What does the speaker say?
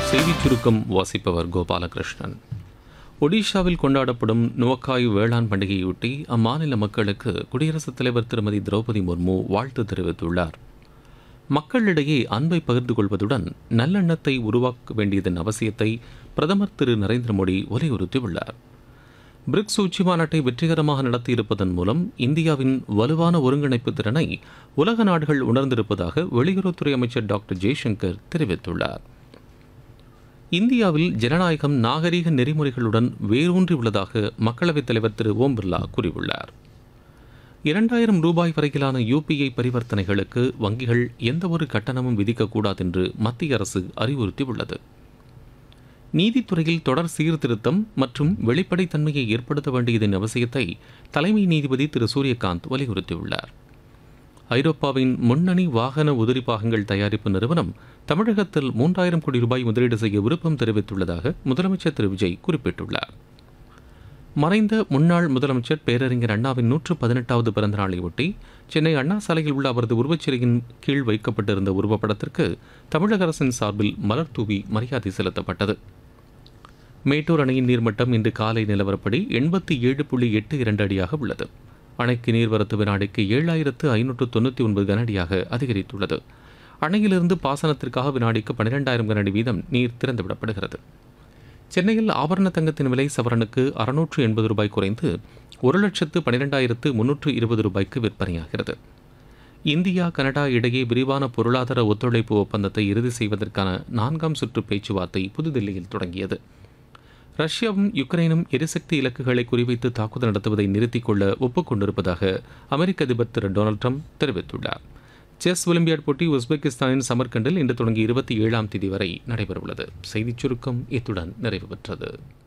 செய்திச் சுருக்கம் வாசிப்பவர் கோபாலகிருஷ்ணன் ஒடிஷாவில் கொண்டாடப்படும் நுவக்காய் வேளாண் பண்டிகையொட்டி அம்மாநில மக்களுக்கு குடியரசுத் தலைவர் திருமதி திரௌபதி முர்மு வாழ்த்து தெரிவித்துள்ளார் மக்களிடையே அன்பை பகிர்ந்து கொள்வதுடன் நல்லெண்ணத்தை உருவாக்க வேண்டியதன் அவசியத்தை பிரதமர் திரு நரேந்திர மோடி வலியுறுத்தியுள்ளார் பிரிக்ஸ் உச்சி மாநாட்டை வெற்றிகரமாக நடத்தியிருப்பதன் மூலம் இந்தியாவின் வலுவான ஒருங்கிணைப்பு திறனை உலக நாடுகள் உணர்ந்திருப்பதாக வெளியுறவுத்துறை அமைச்சர் டாக்டர் ஜெய்சங்கர் தெரிவித்துள்ளார் இந்தியாவில் ஜனநாயகம் நாகரீக நெறிமுறைகளுடன் வேரூன்றி உள்ளதாக மக்களவைத் தலைவர் திரு ஓம் பிர்லா கூறியுள்ளார் இரண்டாயிரம் ரூபாய் வரையிலான யூபிஐ பரிவர்த்தனைகளுக்கு வங்கிகள் எந்தவொரு கட்டணமும் விதிக்கக்கூடாது என்று மத்திய அரசு அறிவுறுத்தியுள்ளது நீதித்துறையில் தொடர் சீர்திருத்தம் மற்றும் வெளிப்படைத்தன்மையை ஏற்படுத்த வேண்டியதன் அவசியத்தை தலைமை நீதிபதி திரு சூரியகாந்த் வலியுறுத்தியுள்ளார் ஐரோப்பாவின் முன்னணி வாகன உதிரி பாகங்கள் தயாரிப்பு நிறுவனம் தமிழகத்தில் மூன்றாயிரம் கோடி ரூபாய் முதலீடு செய்ய விருப்பம் தெரிவித்துள்ளதாக முதலமைச்சர் திரு விஜய் குறிப்பிட்டுள்ளார் மறைந்த முன்னாள் முதலமைச்சர் பேரறிஞர் அண்ணாவின் நூற்று பதினெட்டாவது பிறந்த நாளையொட்டி சென்னை அண்ணா சாலையில் உள்ள அவரது உருவச்சிலையின் கீழ் வைக்கப்பட்டிருந்த உருவப்படத்திற்கு தமிழக அரசின் சார்பில் மலர் தூவி மரியாதை செலுத்தப்பட்டது மேட்டூர் அணையின் நீர்மட்டம் இன்று காலை நிலவரப்படி எண்பத்தி ஏழு புள்ளி எட்டு இரண்டு அடியாக உள்ளது அணைக்கு நீர்வரத்து வினாடிக்கு ஏழாயிரத்து ஐநூற்று தொண்ணூற்றி ஒன்பது கனஅடியாக அதிகரித்துள்ளது அணையிலிருந்து பாசனத்திற்காக வினாடிக்கு பன்னிரெண்டாயிரம் கனஅடி வீதம் நீர் திறந்துவிடப்படுகிறது சென்னையில் ஆபரண தங்கத்தின் விலை சவரனுக்கு அறுநூற்று எண்பது ரூபாய் குறைந்து ஒரு லட்சத்து பன்னிரெண்டாயிரத்து முன்னூற்று இருபது ரூபாய்க்கு விற்பனையாகிறது இந்தியா கனடா இடையே விரிவான பொருளாதார ஒத்துழைப்பு ஒப்பந்தத்தை இறுதி செய்வதற்கான நான்காம் சுற்று பேச்சுவார்த்தை புதுதில்லியில் தொடங்கியது ரஷ்யாவும் யுக்ரைனும் எரிசக்தி இலக்குகளை குறிவைத்து தாக்குதல் நடத்துவதை நிறுத்திக் கொள்ள ஒப்புக்கொண்டிருப்பதாக அமெரிக்க அதிபர் திரு டொனால்ட் ட்ரம்ப் தெரிவித்துள்ளார் செஸ் ஒலிம்பியாட் போட்டி உஸ்பெகிஸ்தானின் சமர்கண்டில் இன்று தொடங்கி இருபத்தி ஏழாம் தேதி வரை நடைபெறவுள்ளது செய்திச் சுருக்கம் இத்துடன் நிறைவு பெற்றது